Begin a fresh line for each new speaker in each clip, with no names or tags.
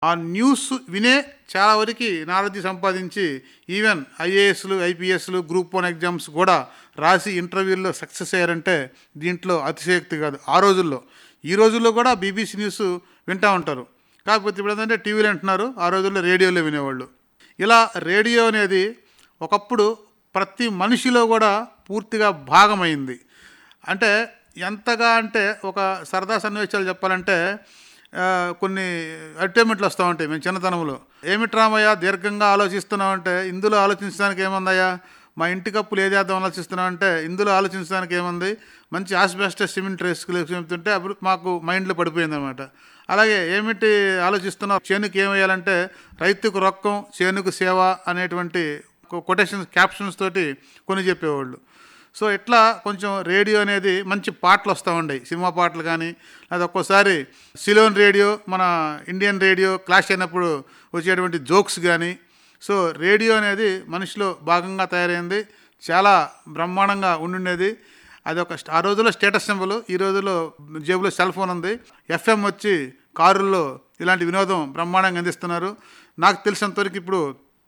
ఆ న్యూస్ వినే చాలా వరకు నాలెడ్జ్ సంపాదించి ఈవెన్ ఐఏఎస్లు ఐపీఎస్లు గ్రూప్ వన్ ఎగ్జామ్స్ కూడా రాసి ఇంటర్వ్యూల్లో సక్సెస్ అయ్యారంటే దీంట్లో అతిశయోక్తి కాదు ఆ రోజుల్లో ఈ రోజుల్లో కూడా బీబీసీ న్యూస్ వింటూ ఉంటారు కాకపోతే ఇప్పుడు ఏంటంటే టీవీలో వింటున్నారు ఆ రోజుల్లో రేడియోలో వినేవాళ్ళు ఇలా రేడియో అనేది ఒకప్పుడు ప్రతి మనిషిలో కూడా పూర్తిగా భాగమైంది అంటే ఎంతగా అంటే ఒక సరదా సన్నివేశాలు చెప్పాలంటే ఆ, కొన్ని అటైన్మెంట్లు వస్తూ ఉంటాయి మేము చిన్నతనంలో ఏమిటి రామయ్య దీర్ఘంగా ఆలోచిస్తున్నావు అంటే ఇందులో ఆలోచించడానికి ఏముందయ్యా మా ఇంటి కప్పులు ఏది వేద్దాం ఆలోచిస్తున్నావు అంటే ఇందులో ఆలోచించడానికి ఏముంది మంచి ఆస్బెస్టస్ సిమెంట్ రేసుకులు చెప్తుంటే అప్పుడు మాకు మైండ్లో పడిపోయింది అనమాట అలాగే ఏమిటి ఆలోచిస్తున్నావు చేనుకి ఏం వేయాలంటే రైతుకు రొక్కం చేనుకు సేవ అనేటువంటి కొటేషన్స్ క్యాప్షన్స్ తోటి కొని చెప్పేవాళ్ళు సో ఇట్లా కొంచెం రేడియో అనేది మంచి పాటలు వస్తూ ఉండేవి సినిమా పాటలు కానీ అది ఒక్కోసారి సిలోన్ రేడియో మన ఇండియన్ రేడియో క్లాష్ అయినప్పుడు వచ్చేటువంటి జోక్స్ కానీ సో రేడియో అనేది మనిషిలో భాగంగా తయారైంది చాలా బ్రహ్మాండంగా ఉండుండేది అది ఒక ఆ రోజుల్లో స్టేటస్ సింబల్ ఈ రోజుల్లో జేబులో సెల్ ఫోన్ ఉంది ఎఫ్ఎం వచ్చి కారుల్లో ఇలాంటి వినోదం బ్రహ్మాండంగా అందిస్తున్నారు నాకు తెలిసినంతవరకు ఇప్పుడు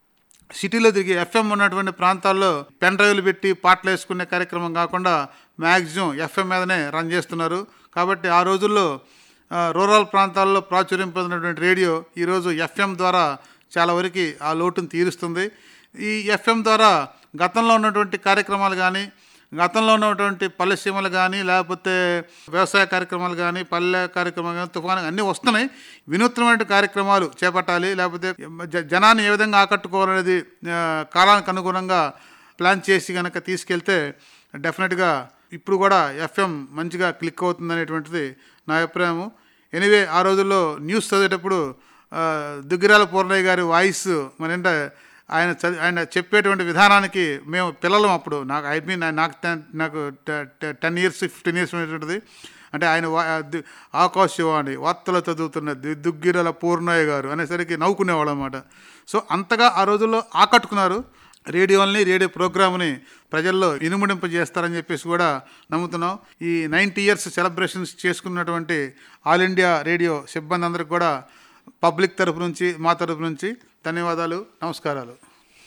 సిటీలో తిరిగి ఎఫ్ఎం ఉన్నటువంటి ప్రాంతాల్లో పెన్ డ్రైవ్లు పెట్టి పాటలు వేసుకునే కార్యక్రమం కాకుండా మ్యాక్సిమం ఎఫ్ఎం మీదనే రన్ చేస్తున్నారు కాబట్టి ఆ రోజుల్లో ఆ, రూరల్ ప్రాంతాల్లో ప్రాచుర్యం పొందినటువంటి రేడియో ఈరోజు ఎఫ్ఎం ద్వారా చాలా వరకు ఆ లోటును తీరుస్తుంది ఈ ఎఫ్ఎం ద్వారా గతంలో ఉన్నటువంటి కార్యక్రమాలు కానీ గతంలో ఉన్నటువంటి పల్లె సీమలు కానీ లేకపోతే వ్యవసాయ కార్యక్రమాలు కానీ పల్లె కార్యక్రమాలు కానీ తుఫాను అన్నీ వస్తున్నాయి వినూత్నమైన కార్యక్రమాలు చేపట్టాలి లేకపోతే జ- జనాన్ని ఏ విధంగా ఆకట్టుకోవాలనేది ఆ, కాలానికి అనుగుణంగా ప్లాన్ చేసి కనుక తీసుకెళ్తే డెఫినెట్గా ఇప్పుడు కూడా ఎఫ్ఎం మంచిగా క్లిక్ అవుతుంది అనేటువంటిది నా అభిప్రాయము ఎనీవే ఆ రోజుల్లో న్యూస్ చదివేటప్పుడు ఆ, దుగ్గిరాల పూర్ణయ్య గారి వాయిస్ మనంటే ఆయన చదివి ఆయన చెప్పేటువంటి విధానానికి మేము పిల్లలం అప్పుడు నాకు ఐ మీన్ నాకు టెన్- నాకు టెన్ ఇయర్స్ ఫిఫ్టీన్ ఇయర్స్ ఉండేటువంటిది అంటే ఆయన వా- ది- ఆకాశవాణి వార్తలు చదువుతున్న ది- దుగ్గిరాల పూర్ణయ్య గారు అనేసరికి నవ్వుకునేవాళ్ళం అనమాట సో అంతగా ఆ రోజుల్లో ఆకట్టుకున్నారు రేడియోని రేడియో ప్రోగ్రామ్ని ప్రజల్లో ఇనుముడింప చేస్తారని చెప్పేసి కూడా నమ్ముతున్నాం ఈ నైంటీ ఇయర్స్ సెలబ్రేషన్స్ చేసుకున్నటువంటి ఆల్ ఇండియా రేడియో సిబ్బంది అందరికి కూడా పబ్లిక్ తరపు నుంచి మా తరపు నుంచి ధన్యవాదాలు నమస్కారాలు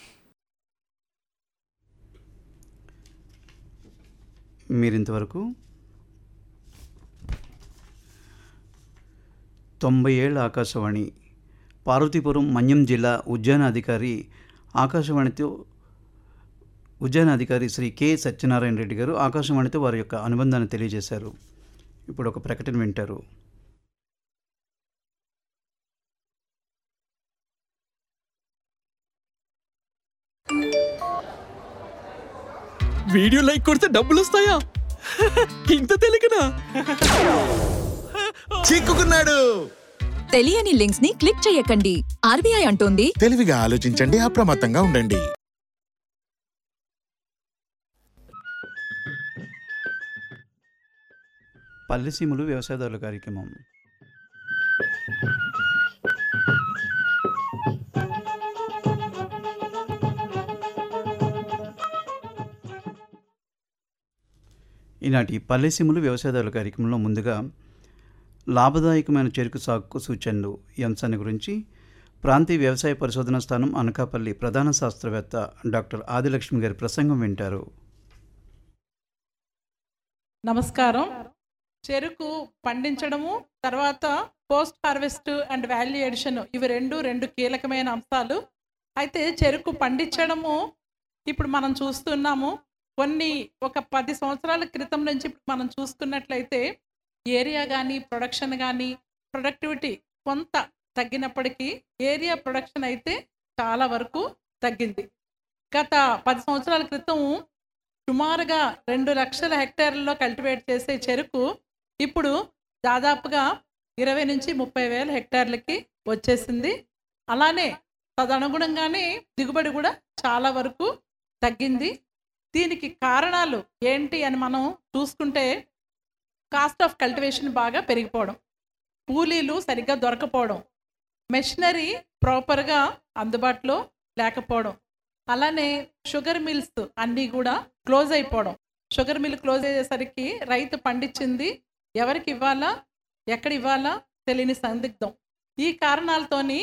మీరింతవరకు తొంభై ఏళ్ళ ఆకాశవాణి పార్వతీపురం మన్యం జిల్లా ఉద్యాన అధికారి ఆకాశవాణితో ఉద్యాన అధికారి శ్రీ కె సత్యనారాయణ రెడ్డి గారు ఆకాశవాణితో వారి యొక్క అనుబంధాన్ని తెలియజేశారు ఇప్పుడు ఒక ప్రకటన వింటారు
వీడియో లైక్ కొడితే డబ్బులు వస్తాయా ఇంత తెలియకనా
చిక్కుకున్నాడు
తెలియని లింక్స్ ని క్లిక్ చేయకండి ఆర్బీఐ అంటోంది
తెలివిగా ఆలోచించండి అప్రమత్తంగా ఉండండి
పల్లెసీములు వ్యవసాయదారుల కార్యక్రమం ఈనాటి పల్లెసీములు వ్యవసాయదారుల కార్యక్రమంలో ముందుగా లాభదాయకమైన చెరుకు సాగుకు సూచనలు ఈ అంశాన్ని గురించి ప్రాంతీయ వ్యవసాయ పరిశోధనా స్థానం అనకాపల్లి ప్రధాన శాస్త్రవేత్త డాక్టర్ ఆదిలక్ష్మి గారి ప్రసంగం వింటారు
నమస్కారం చెరుకు పండించడము తర్వాత post harvest and value addition ఇవి రెండు రెండు కీలకమైన అంశాలు అయితే చెరుకు పండించడము ఇప్పుడు మనం చూస్తున్నాము కొన్ని ఒక పది సంవత్సరాల క్రితం నుంచి ఇప్పుడు మనం చూసుకున్నట్లయితే ఏరియా కానీ ప్రొడక్షన్ కానీ ప్రొడక్టివిటీ కొంత తగ్గినప్పటికీ ఏరియా ప్రొడక్షన్ అయితే చాలా వరకు తగ్గింది గత పది సంవత్సరాల క్రితం సుమారుగా రెండు లక్షల హెక్టార్లలో కల్టివేట్ చేసే చెరుకు ఇప్పుడు దాదాపుగా ఇరవై నుంచి ముప్పై వేల హెక్టార్లకి వచ్చేసింది అలానే తదనుగుణంగానే దిగుబడి కూడా చాలా వరకు తగ్గింది దీనికి కారణాలు ఏంటి అని మనం చూసుకుంటే కాస్ట్ ఆఫ్ కల్టివేషన్ బాగా పెరిగిపోవడం కూలీలు సరిగ్గా దొరకపోవడం మెషినరీ ప్రాపర్గా అందుబాటులో లేకపోవడం అలానే షుగర్ మిల్స్ అన్నీ కూడా క్లోజ్ అయిపోవడం షుగర్ మిల్ క్లోజ్ అయ్యేసరికి రైతు పండించింది ఎవరికి ఇవ్వాలా ఎక్కడ ఇవ్వాలా తెలియని సందిగ్ధం ఈ కారణాలతోని